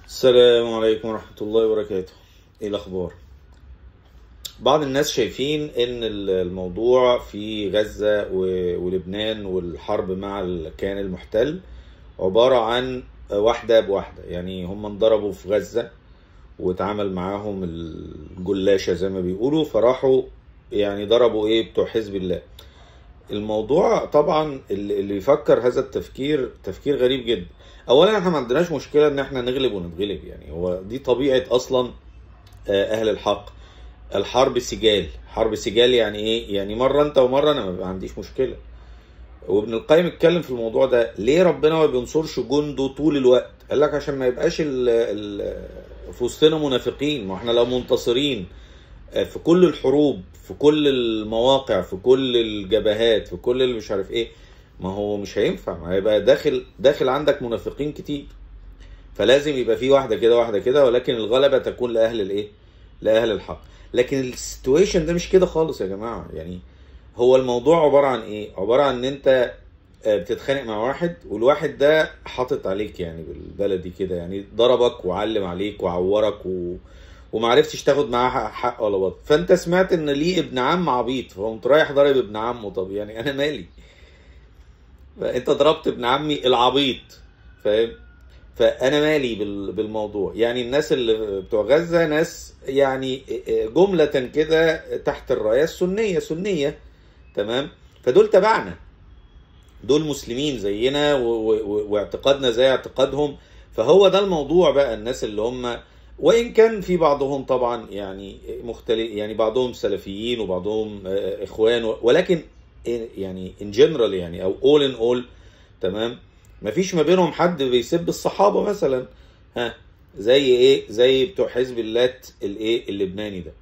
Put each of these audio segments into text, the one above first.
السلام عليكم ورحمة الله وبركاته ايه الاخبار بعض الناس شايفين ان الموضوع في غزة و- ولبنان والحرب مع الكيان المحتل عبارة عن واحدة بواحدة يعني هم انضربوا في غزة واتعامل معاهم الجلاشة زي ما بيقولوا فراحوا يعني ضربوا ايه بتوع حزب الله الموضوع طبعا اللي اللي يفكر هذا التفكير تفكير غريب جدا اولا احنا ما عندناش مشكله ان احنا نغلب ونتغلب يعني هو دي طبيعه اصلا آه، اهل الحق الحرب سجال حرب سجال يعني ايه يعني مره انت ومره انا ما عنديش مشكله وابن القيم اتكلم في الموضوع ده ليه ربنا ما بينصرش جنده طول الوقت قال لك عشان ما يبقاش ال ال في وسطنا منافقين ما احنا لو منتصرين آه، في كل الحروب في كل المواقع في كل الجبهات في كل اللي مش عارف ايه ما هو مش هينفع ما هيبقى داخل داخل عندك منافقين كتير فلازم يبقى في واحده كده واحده كده ولكن الغلبه تكون لاهل الايه لاهل الحق لكن السيتويشن ده مش كده خالص يا جماعه يعني هو الموضوع عباره عن ايه عباره عن ان انت آه، بتتخانق مع واحد والواحد ده حاطط عليك يعني بالبلدي كده يعني ضربك وعلم عليك وعورك و... ومعرفتش تاخد معاه حق- حق ولا باطل فانت سمعت ان ليه ابن عم عبيط فقمت رايح ضارب ابن عمه طب يعني انا مالي فانت ضربت ابن عمي العبيط فاهم فانا مالي بال- بالموضوع يعني الناس اللي بتوع غزه ناس يعني جمله كده تحت الرايه السنيه سنيه تمام فدول تبعنا دول مسلمين زينا و- و- و- واعتقادنا زي اعتقادهم فهو ده الموضوع بقى الناس اللي هم وان كان في بعضهم طبعا يعني مختلف يعني بعضهم سلفيين وبعضهم آه، اخوان ولكن يعني ان جنرال يعني او اول ان اول تمام مفيش ما بينهم حد بيسب الصحابه مثلا ها زي ايه زي بتوع حزب اللات الايه اللبناني ده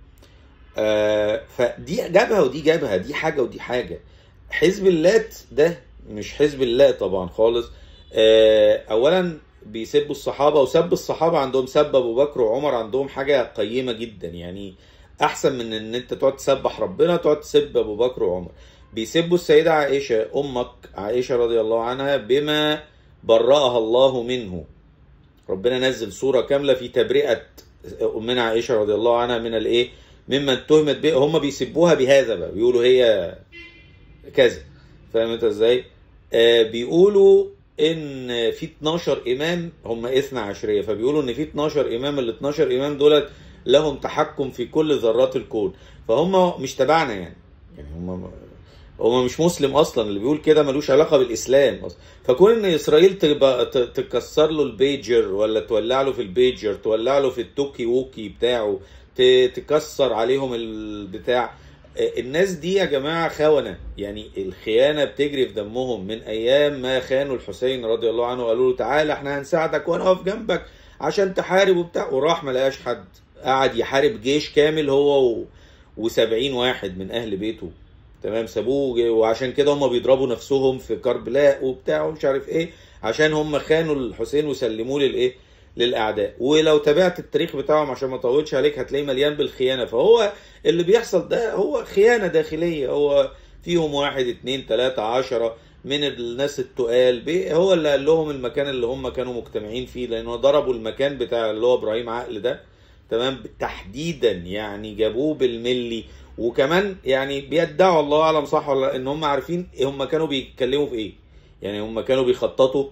آه فدي جبهه ودي جبهه دي حاجه ودي حاجه حزب اللات ده مش حزب الله طبعا خالص آه اولا بيسبوا الصحابه وسب الصحابه عندهم سب ابو بكر وعمر عندهم حاجه قيمه جدا يعني احسن من ان انت تقعد تسبح ربنا تقعد تسب ابو بكر وعمر بيسبوا السيده عائشه امك عائشه رضي الله عنها بما برأها الله منه ربنا نزل سوره كامله في تبرئه امنا عائشه رضي الله عنها من الايه ممن اتهمت به هم بيسبوها بهذا بقى بيقولوا هي كذا فاهم انت ازاي آه بيقولوا ان في 12 امام هم اثنا عشريه فبيقولوا ان في 12 امام ال 12 امام دولت لهم تحكم في كل ذرات الكون فهم مش تبعنا يعني يعني هم هم مش مسلم اصلا اللي بيقول كده ملوش علاقه بالاسلام اصلا فكون ان اسرائيل تبقى ت- تكسر له البيجر ولا تولع له في البيجر تولع له في التوكي ووكي بتاعه ت- تكسر عليهم البتاع الناس دي يا جماعه خونه يعني الخيانه بتجري في دمهم من ايام ما خانوا الحسين رضي الله عنه وقالوا له تعالى احنا هنساعدك ونقف جنبك عشان تحارب وبتاع وراح ما لقاش حد قعد يحارب جيش كامل هو و... و70 واحد من اهل بيته تمام سابوه وعشان كده هم بيضربوا نفسهم في كربلاء وبتاع ومش عارف ايه عشان هم خانوا الحسين وسلموه للايه للاعداء ولو تابعت التاريخ بتاعهم عشان ما اطولش عليك هتلاقيه مليان بالخيانه فهو اللي بيحصل ده هو خيانه داخليه هو فيهم واحد اتنين تلاته عشرة من الناس التقال بي- هو اللي قال لهم المكان اللي هم كانوا مجتمعين فيه لانه ضربوا المكان بتاع اللي هو ابراهيم عقل ده تمام تحديدا يعني جابوه بالملي وكمان يعني بيدعوا الله اعلم صح ولا لا، ان هم عارفين هم كانوا بيتكلموا في ايه يعني هم كانوا بيخططوا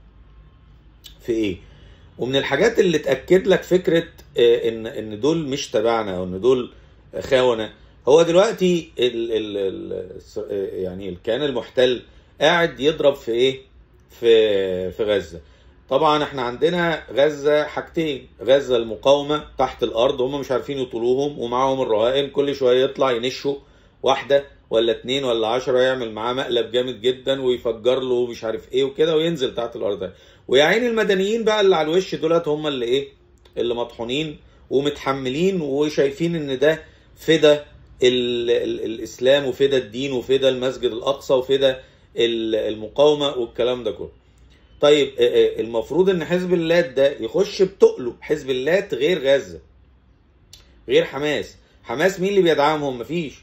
في ايه ومن الحاجات اللي تاكد لك فكره آه، ان ان دول مش تبعنا او ان دول خونه هو دلوقتي ال ال ال يعني الكيان المحتل قاعد يضرب في ايه في في غزه طبعا احنا عندنا غزه حاجتين غزه المقاومه تحت الارض هم مش عارفين يطولوهم ومعاهم الرهائن كل شويه يطلع ينشوا واحده ولا اتنين ولا عشرة يعمل معاه مقلب جامد جدا ويفجر له مش عارف ايه وكده وينزل تحت الارض ويا عيني المدنيين بقى اللي على الوش دولت هم اللي ايه اللي مطحونين ومتحملين وشايفين ان ده فدا ال ال الاسلام وفدا الدين وفدا المسجد الاقصى وفدا ال- المقاومه والكلام ده كله طيب آه، آه، المفروض ان حزب اللات ده يخش بتقله حزب اللات غير غزه غير حماس حماس مين اللي بيدعمهم مفيش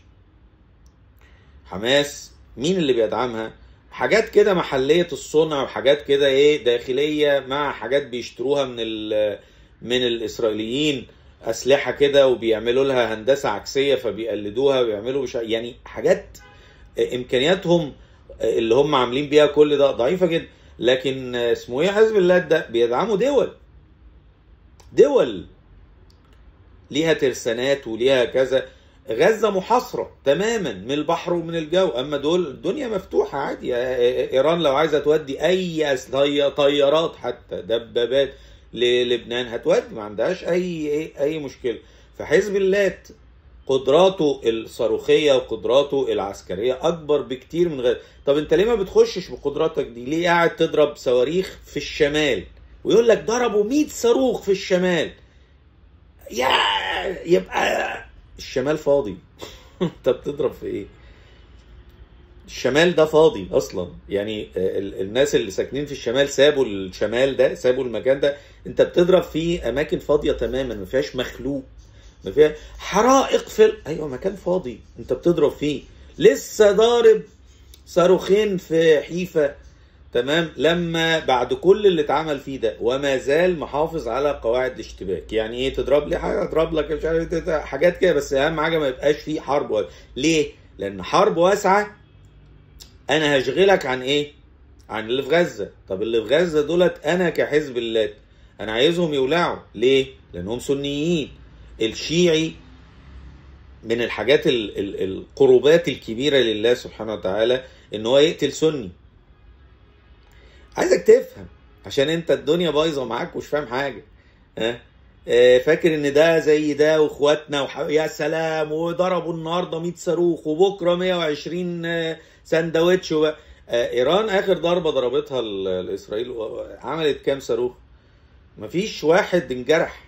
حماس مين اللي بيدعمها حاجات كده محلية الصنع وحاجات كده ايه داخلية مع حاجات بيشتروها من ال من الاسرائيليين اسلحه كده وبيعملوا لها هندسه عكسيه فبيقلدوها ويعملوا مش يعني حاجات امكانياتهم اللي هم عاملين بيها كل ده ضعيفه جدا لكن اسمه ايه حزب الله ده بيدعموا دول دول ليها ترسانات وليها كذا غزة محاصرة تماما من البحر ومن الجو أما دول الدنيا مفتوحة عادي إيران لو عايزة تودي أي طيارات حتى دبابات للبنان هتودي ما عندهاش أي أي, أي مشكلة فحزب اللات قدراته الصاروخية وقدراته العسكرية أكبر بكتير من غير طب أنت ليه ما بتخشش بقدراتك دي ليه قاعد تضرب صواريخ في الشمال ويقول لك ضربوا 100 صاروخ في الشمال يا يبقى الشمال فاضي انت بتضرب في ايه الشمال ده فاضي اصلا يعني الناس اللي ساكنين في الشمال سابوا الشمال ده سابوا المكان ده انت بتضرب في اماكن فاضيه تماما ما فيهاش مخلوق ما فيها حرائق في ال... ايوه مكان فاضي انت بتضرب فيه لسه ضارب صاروخين في حيفا تمام لما بعد كل اللي اتعمل فيه ده وما زال محافظ على قواعد الاشتباك يعني ايه تضرب لي حاجه اضرب لك مش عارف حاجات كده بس اهم حاجه ما يبقاش فيه حرب واسعة. ليه لان حرب واسعه انا هشغلك عن ايه عن اللي في غزه طب اللي في غزه دولت انا كحزب الله انا عايزهم يولعوا ليه لانهم سنيين الشيعي من الحاجات ال ال القربات الكبيره لله سبحانه وتعالى ان هو يقتل سني عايزك تفهم عشان انت الدنيا بايظه معاك ومش فاهم حاجه ها اه فاكر ان ده زي ده واخواتنا وح... يا سلام وضربوا النهارده 100 صاروخ وبكره 120 سندوتش وب... اه ايران اخر ضربه ضربتها لاسرائيل عملت كام صاروخ مفيش واحد انجرح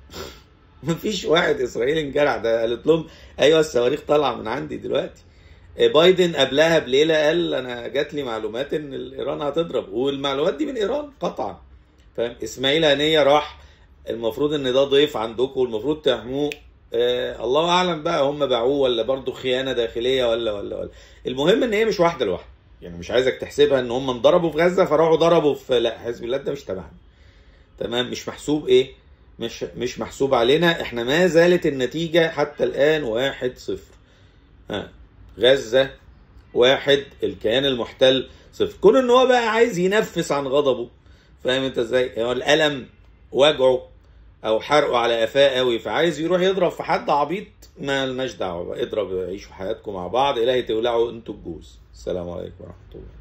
مفيش واحد اسرائيلي انجرح ده قالت لهم ايوه الصواريخ طالعه من عندي دلوقتي بايدن قبلها بليله قال انا جات لي معلومات ان ايران هتضرب والمعلومات دي من ايران قطعا فاهم اسماعيل هنيه راح المفروض ان ده ضيف عندكم والمفروض تحموه آه الله اعلم بقى هم باعوه ولا برضه خيانه داخليه ولا ولا ولا المهم ان هي مش واحده لوحده يعني مش عايزك تحسبها ان هم انضربوا في غزه فراحوا ضربوا في لا حزب الله ده مش تبعنا تمام مش محسوب ايه مش مش محسوب علينا احنا ما زالت النتيجه حتى الان واحد صفر ها غزة واحد الكيان المحتل صفر كون ان هو بقى عايز ينفس عن غضبه فاهم انت ازاي هو الالم وجعه او حرقه على قفاه قوي فعايز يروح يضرب في حد عبيط ما لناش دعوه بقى اضرب عيشوا حياتكم مع بعض الهي تولعوا انتوا الجوز السلام عليكم ورحمه الله